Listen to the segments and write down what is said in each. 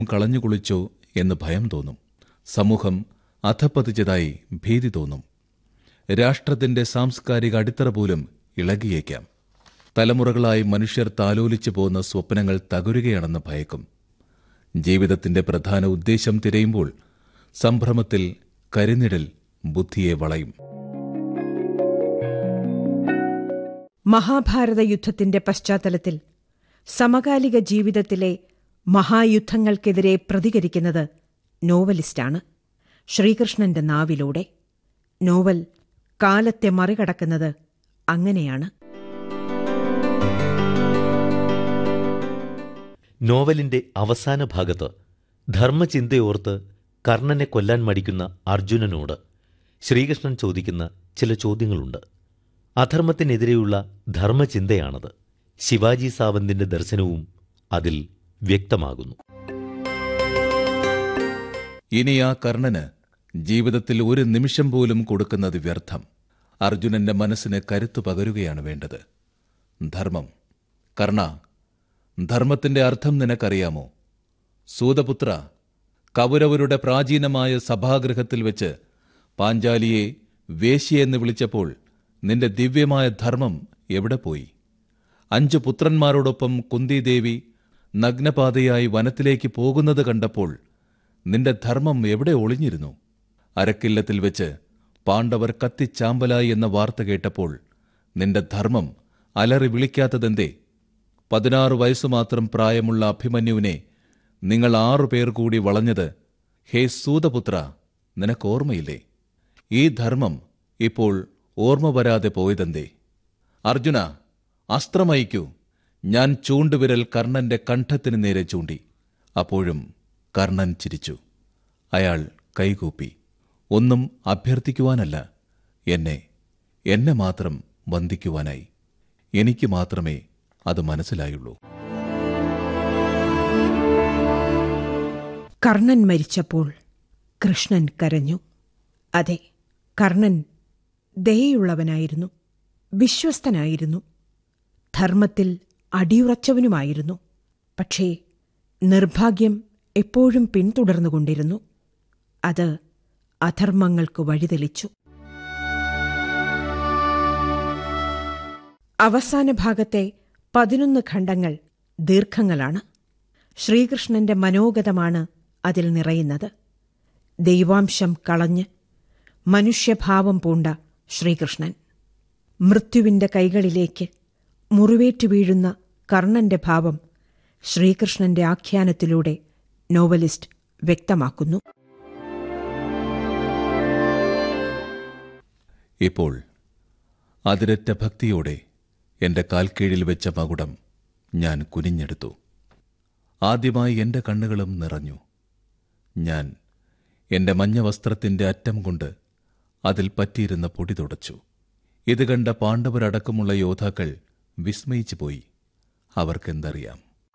കളഞ്ഞുകുളിച്ചോ എന്ന് ഭയം തോന്നും സമൂഹം അധപ്പതിച്ചതായി ഭീതി തോന്നും രാഷ്ട്രത്തിന്റെ സാംസ്കാരിക അടിത്തറ പോലും ഇളകിയേക്കാം തലമുറകളായി മനുഷ്യർ താലോലിച്ചു പോകുന്ന സ്വപ്നങ്ങൾ തകരുകയാണെന്ന് ഭയക്കും ജീവിതത്തിന്റെ പ്രധാന ഉദ്ദേശം തിരയുമ്പോൾ സംഭ്രമത്തിൽ കരിനിഴൽ ബുദ്ധിയെ വളയും മഹാഭാരത യുദ്ധത്തിന്റെ പശ്ചാത്തലത്തിൽ സമകാലിക ജീവിതത്തിലെ മഹായുദ്ധങ്ങൾക്കെതിരെ പ്രതികരിക്കുന്നത് നോവലിസ്റ്റാണ് ശ്രീകൃഷ്ണന്റെ നാവിലൂടെ നോവൽ കാലത്തെ മറികടക്കുന്നത് അങ്ങനെയാണ് നോവലിന്റെ അവസാന ഭാഗത്ത് ധർമ്മചിന്തയോർത്ത് കർണനെ കൊല്ലാൻ മടിക്കുന്ന അർജുനനോട് ശ്രീകൃഷ്ണൻ ചോദിക്കുന്ന ചില ചോദ്യങ്ങളുണ്ട് അധർമ്മത്തിനെതിരെയുള്ള ധർമ്മചിന്തയാണത് ശിവാജി സാവന്തിന്റെ ദർശനവും അതിൽ വ്യക്തമാകുന്നു ഇനി ആ കർണന് ജീവിതത്തിൽ ഒരു നിമിഷം പോലും കൊടുക്കുന്നത് വ്യർത്ഥം അർജുനന്റെ മനസ്സിന് കരുത്തു പകരുകയാണ് വേണ്ടത് ധർമ്മം കർണ ധർമ്മത്തിന്റെ അർത്ഥം നിനക്കറിയാമോ സൂതപുത്ര കൗരവരുടെ പ്രാചീനമായ സഭാഗൃഹത്തിൽ വെച്ച് പാഞ്ചാലിയെ വേശ്യയെന്ന് വിളിച്ചപ്പോൾ നിന്റെ ദിവ്യമായ ധർമ്മം എവിടെ പോയി അഞ്ചു പുത്രന്മാരോടൊപ്പം കുന്തിദേവി നഗ്നപാതയായി വനത്തിലേക്ക് പോകുന്നത് കണ്ടപ്പോൾ നിന്റെ ധർമ്മം എവിടെ ഒളിഞ്ഞിരുന്നു അരക്കില്ലത്തിൽ വെച്ച് പാണ്ഡവർ കത്തിച്ചാമ്പലായി എന്ന വാർത്ത കേട്ടപ്പോൾ നിന്റെ ധർമ്മം അലറി വിളിക്കാത്തതെന്തേ പതിനാറ് വയസ്സു മാത്രം പ്രായമുള്ള അഭിമന്യുവിനെ നിങ്ങൾ ആറുപേർ കൂടി വളഞ്ഞത് ഹേ സൂതപുത്ര നിനക്കോർമ്മയില്ലേ ഈ ധർമ്മം ഇപ്പോൾ ഓർമ്മ വരാതെ പോയതെന്തേ അർജുന അസ്ത്രമയക്കൂ ഞാൻ ചൂണ്ടുവിരൽ കർണന്റെ കണ്ഠത്തിന് നേരെ ചൂണ്ടി അപ്പോഴും കർണൻ ചിരിച്ചു അയാൾ കൈകൂപ്പി ഒന്നും അഭ്യർത്ഥിക്കുവാനല്ല എന്നെ എന്നെ മാത്രം വന്ദിക്കുവാനായി എനിക്ക് മാത്രമേ അത് മനസ്സിലായുള്ളൂ കർണൻ മരിച്ചപ്പോൾ കൃഷ്ണൻ കരഞ്ഞു അതെ കർണൻ ദയയുള്ളവനായിരുന്നു വിശ്വസ്തനായിരുന്നു ധർമ്മത്തിൽ അടിയുറച്ചവനുമായിരുന്നു പക്ഷേ നിർഭാഗ്യം എപ്പോഴും പിന്തുടർന്നുകൊണ്ടിരുന്നു അത് അധർമ്മങ്ങൾക്ക് വഴിതെളിച്ചു അവസാന ഭാഗത്തെ പതിനൊന്ന് ഖണ്ഡങ്ങൾ ദീർഘങ്ങളാണ് ശ്രീകൃഷ്ണന്റെ മനോഗതമാണ് അതിൽ നിറയുന്നത് ദൈവാംശം കളഞ്ഞ് മനുഷ്യഭാവം പൂണ്ട ശ്രീകൃഷ്ണൻ മൃത്യുവിന്റെ കൈകളിലേക്ക് മുറിവേറ്റു വീഴുന്ന കർണന്റെ ഭാവം ശ്രീകൃഷ്ണന്റെ ആഖ്യാനത്തിലൂടെ നോവലിസ്റ്റ് വ്യക്തമാക്കുന്നു ഇപ്പോൾ അതിരറ്റ ഭക്തിയോടെ എന്റെ കാൽക്കീഴിൽ വെച്ച മകുടം ഞാൻ കുനിഞ്ഞെടുത്തു ആദ്യമായി എന്റെ കണ്ണുകളും നിറഞ്ഞു ഞാൻ എന്റെ മഞ്ഞ വസ്ത്രത്തിന്റെ അറ്റം കൊണ്ട് അതിൽ പറ്റിയിരുന്ന പൊടി തുടച്ചു ഇത് കണ്ട പാണ്ഡവരടക്കമുള്ള യോദ്ധാക്കൾ വിസ്മയിച്ചു പോയി അവർക്കെന്തറിയാം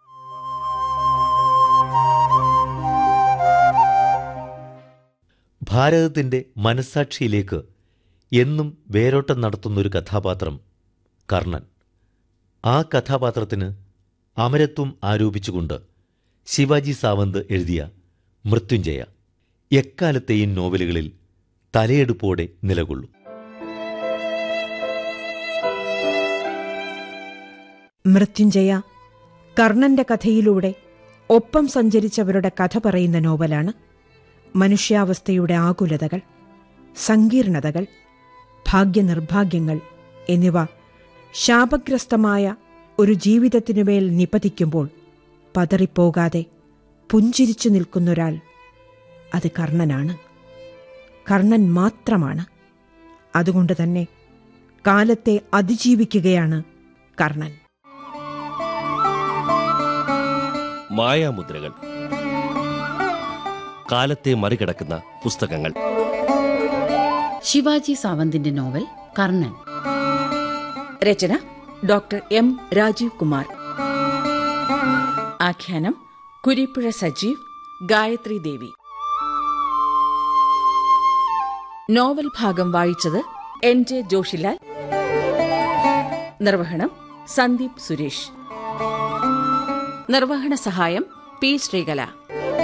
ഭാരതത്തിന്റെ മനസ്സാക്ഷിയിലേക്ക് എന്നും വേരോട്ടം നടത്തുന്നൊരു കഥാപാത്രം കർണൻ ആ കഥാപാത്രത്തിന് അമരത്വം ആരോപിച്ചുകൊണ്ട് ശിവാജി സാവന്ത് എഴുതിയ മൃത്യുഞ്ജയ എക്കാലത്തെയും നോവലുകളിൽ തലയെടുപ്പോടെ നിലകൊള്ളും മൃത്യുഞ്ജയ കർണന്റെ കഥയിലൂടെ ഒപ്പം സഞ്ചരിച്ചവരുടെ കഥ പറയുന്ന നോവലാണ് മനുഷ്യാവസ്ഥയുടെ ആകുലതകൾ സങ്കീർണതകൾ ഭാഗ്യനിർഭാഗ്യങ്ങൾ എന്നിവ ശാപഗ്രസ്തമായ ഒരു ജീവിതത്തിനുമേൽ നിപതിക്കുമ്പോൾ പതറിപ്പോകാതെ പുഞ്ചിരിച്ചു നിൽക്കുന്നൊരാൾ അത് കർണനാണ് കർണൻ മാത്രമാണ് അതുകൊണ്ട് തന്നെ കാലത്തെ അതിജീവിക്കുകയാണ് കർണൻ മായാമുദ്രകൾ കാലത്തെ മറികടക്കുന്ന പുസ്തകങ്ങൾ ശിവാജി സാവന്തിന്റെ നോവൽ കർണൻ രചന ഡോക്ടർ എം രാജീവ് കുമാർ ആഖ്യാനം കുരിപ്പുഴ സജീവ് ഗായത്രി ദേവി നോവൽ ഭാഗം വായിച്ചത് എൻ ജെ ജോഷിലാൽ നിർവഹണം സന്ദീപ് സുരേഷ് നിർവഹണ സഹായം പി ശ്രീകല